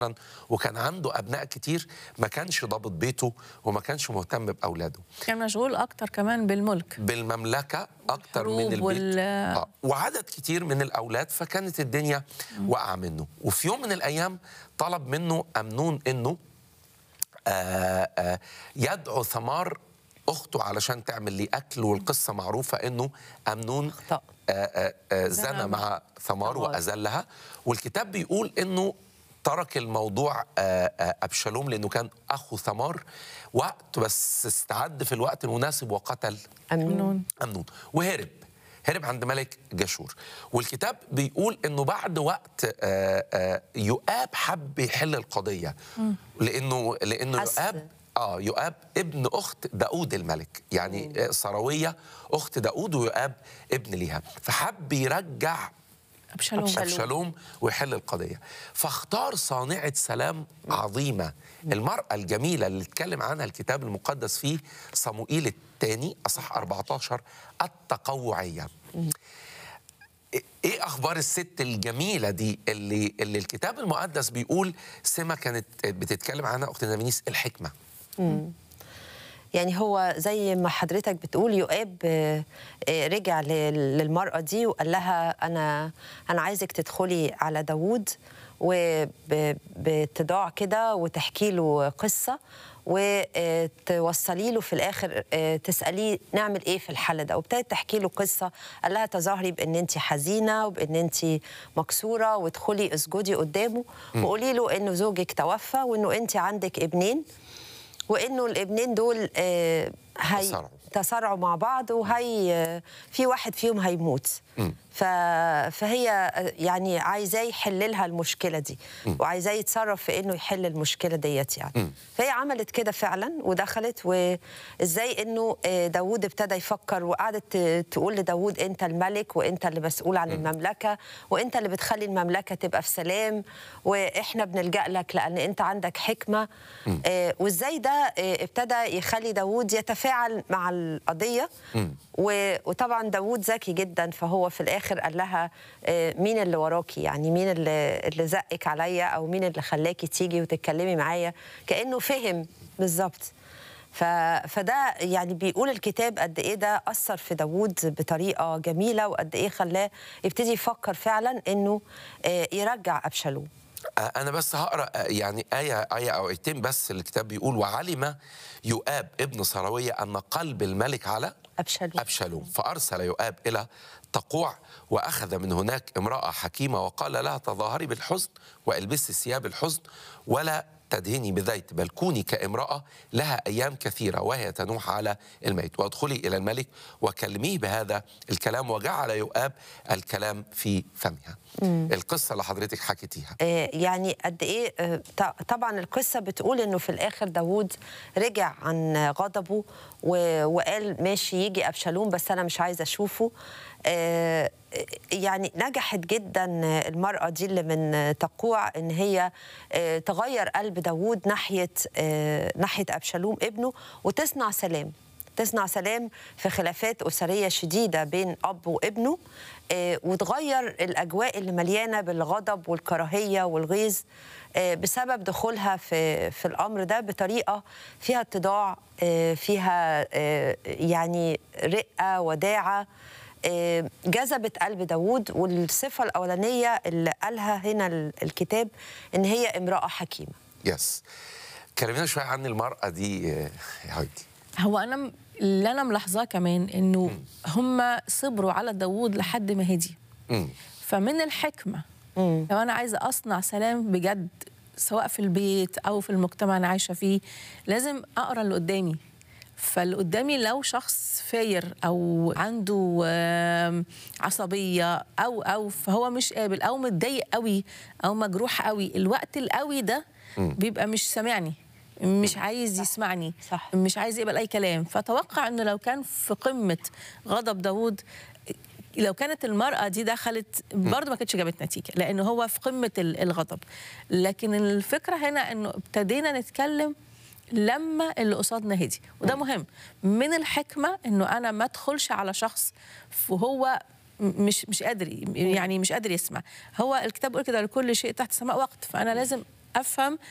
وكان عنده ابناء كتير ما كانش ضابط بيته وما كانش مهتم باولاده كان مشغول اكتر كمان بالملك بالمملكه اكتر من الحروب البيت وال- آه. وعدد كتير من الاولاد فكانت الدنيا واقعه منه وفي يوم من الايام طلب منه امنون انه آه آه يدعو ثمار اخته علشان تعمل لي اكل والقصه معروفه انه امنون أخطأ. آه آه آه زنى زنى مع ثمار ثمار. واذلها والكتاب بيقول انه ترك الموضوع آه، آه، ابشالوم لانه كان اخو ثمار وقت بس استعد في الوقت المناسب وقتل أمنون نون أمنون وهرب هرب عند ملك جاشور والكتاب بيقول انه بعد وقت آه، آه، يؤاب حب يحل القضيه لانه لانه حس. يؤاب اه يؤاب ابن اخت داود الملك يعني آه، سراويه اخت داود ويؤاب ابن ليها فحب يرجع ابشالوم أبشالوم. أبشالوم ويحل القضية فاختار صانعة سلام عظيمة المرأة الجميلة اللي اتكلم عنها الكتاب المقدس في صموئيل الثاني أصح 14 التقوعية إيه- ايه اخبار الست الجميله دي اللي اللي الكتاب المقدس بيقول سما كانت بتتكلم عنها اختنا فينيس الحكمه يعني هو زي ما حضرتك بتقول يؤاب آه، آه، رجع ل- للمرأة دي وقال لها أنا أنا عايزك تدخلي على داوود وبتضاع كده وتحكي له قصة وتوصلي له في الآخر آه، تسأليه نعمل إيه في الحل ده وابتدت تحكي له قصة قال لها تظاهري بأن أنت حزينة وبأن أنت مكسورة وادخلي اسجدي قدامه وقولي له أنه زوجك توفى وأنه أنت عندك ابنين وانه الابنين دول آه، هي تسارعوا. تسارعوا مع بعض وهي آه، في واحد فيهم هيموت ف... فهي آه، يعني عايزاه يحل لها المشكله دي وعايزاه يتصرف في انه يحل المشكله ديت يعني فهي عملت كده فعلا ودخلت وازاي انه آه، داوود ابتدى يفكر وقعدت ت- تقول لداوود انت الملك وانت اللي مسؤول عن المملكه وانت اللي بتخلي المملكه تبقى في سلام واحنا بنلجا لك لان انت عندك حكمه آه، وازاي ده آه، ابتدى يخلي داوود يتفاعل مع القضيه و- وطبعا داوود ذكي جدا فهو في الاخر قال لها آه، مين اللي وراكي يعني مين اللي, اللي زقك عليا او مين اللي خلاكي تيجي وتتكلمي معايا كانه فهم بالظبط ف... فده يعني بيقول الكتاب قد ايه ده اثر في داوود بطريقه جميله وقد ايه خلاه يبتدي يفكر فعلا انه آه، يرجع ابشالوم آه، أنا بس هقرأ آه، يعني آية آية أو آيتين بس الكتاب بيقول وعلم يؤاب ابن سراوية أن قلب الملك على ابشالوم أبشالوم فأرسل يؤاب إلى تقوع وأخذ من هناك امرأة حكيمة وقال لها تظاهري بالحزن والبسي ثياب الحزن ولا تدهني بزيت بل كوني كامرأة لها أيام كثيرة وهي تنوح على الميت وادخلي إلى الملك وكلميه بهذا الكلام وجعل يؤاب الكلام في فمها القصة اللي حضرتك حكيتيها آه، يعني قد ايه آه، ط- طبعا القصه بتقول انه في الاخر داوود رجع عن غضبه و- وقال ماشي يجي ابشالوم بس انا مش عايزه اشوفه آه، يعني نجحت جدا المرأة دي اللي من تقوع ان هي آه، تغير قلب داوود ناحية آه، ناحية أبشالوم ابنه وتصنع سلام تصنع سلام في خلافات أسرية شديدة بين أب وابنه آه، وتغير الأجواء اللي مليانة بالغضب والكراهية والغيظ آه، بسبب دخولها في في الأمر ده بطريقة فيها اتضاع آه، فيها آه، يعني رقة وداعة آه، جذبت قلب داوود والصفة الأولانية اللي قالها هنا ال- الكتاب إن هي امرأة حكيمة يس كلمينا شوية عن المرأة دي آه، يا هايدي هو انا م- اللي انا ملاحظاه كمان انه هم صبروا على داوود لحد ما هدي مم. فمن الحكمه لو انا عايزه اصنع سلام بجد سواء في البيت او في المجتمع انا عايشه فيه لازم اقرا اللي قدامي فاللي قدامي لو شخص فاير او عنده آم، عصبيه او او فهو مش قابل او متضايق قوي او مجروح قوي الوقت القوي ده بيبقى مش سامعني مش عايز يسمعني صح. مش عايز يقبل اي كلام فتوقع انه لو كان في قمه غضب داوود لو كانت المرأة دي دخلت برضه ما كانتش جابت نتيجة لأن هو في قمة ال- الغضب لكن الفكرة هنا أنه ابتدينا نتكلم لما اللي قصادنا هدي وده مهم من الحكمة أنه أنا ما أدخلش على شخص وهو مش مش قادر يعني مش قادر يسمع هو الكتاب بيقول كده لكل شيء تحت السماء وقت فأنا لازم افهم